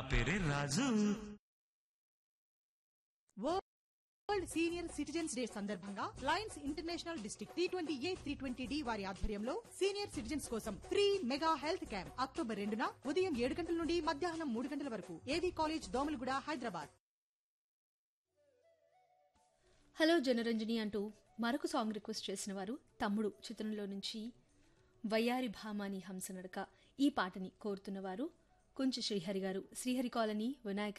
పేరే Raju world senior citizens day సందర్భంగా Lions International district T twenty A three twenty D వారి ఆధ్వర్యంలో senior citizens కోసం free mega health camp October రెండున ఉదయం ఏడు గంటల నుండి మధ్యాహ్నం మూడు గంటల వరకు AV college Domalguda Hyderabad hello Janaranjani అంటూ మరొక సాంగ్ రిక్వెస్ట్ చేసిన వారు తమ్ముడు చిత్రంలో నుంచి వయ్యారి భామాని హంసనడక ఈ పాటని కోరుతున్నవారు కుంచి శ్రీహరి గారు శ్రీహరి కాలనీ వినాయక